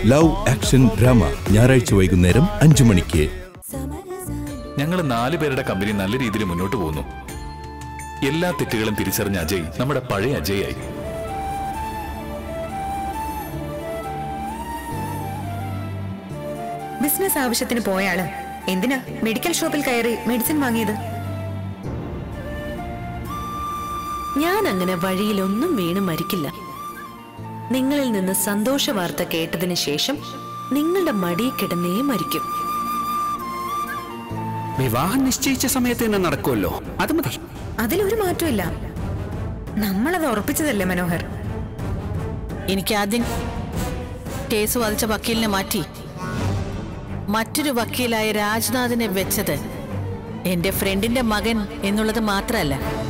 love action drama ഞായറാഴ്ച വൈകുന്നേരം അഞ്ചു മണിക്ക് ഞങ്ങൾ നാല് പേരുടെ കമ്പനി നല്ല രീതിയിൽ മുന്നോട്ട് പോകുന്നു എല്ലാ തെറ്റുകളും തിരിച്ചറിഞ്ഞ അജയ് നമ്മുടെ പഴയ അജയ് ആയി ബിസിനസ് ആവശ്യത്തിന് പോയാള് എന്തിനാ മെഡിക്കൽ ഷോപ്പിൽ കയറി മെഡിസിൻ വാങ്ങിയത് ഞാൻ അങ്ങനെ വഴിയിലൊന്നും വീണ് മരിക്കില്ല നിങ്ങളിൽ നിന്ന് സന്തോഷ വാർത്ത കേട്ടതിന് ശേഷം നിങ്ങളുടെ മടിയിൽ കിടന്നേ മരിക്കും വിവാഹം നിശ്ചയിച്ച സമയത്ത് തന്നെ നടക്കുമല്ലോ അത് മതി അതിലൊരു മാറ്റമില്ല നമ്മളത് ഉറപ്പിച്ചതല്ലേ മനോഹർ എനിക്ക് ആദ്യം കേസ് വാദിച്ച വക്കീലിനെ മാറ്റി മറ്റൊരു വക്കീലായ രാജ്നാഥിനെ വെച്ചത് എന്റെ ഫ്രണ്ടിന്റെ മകൻ എന്നുള്ളത് മാത്രമല്ല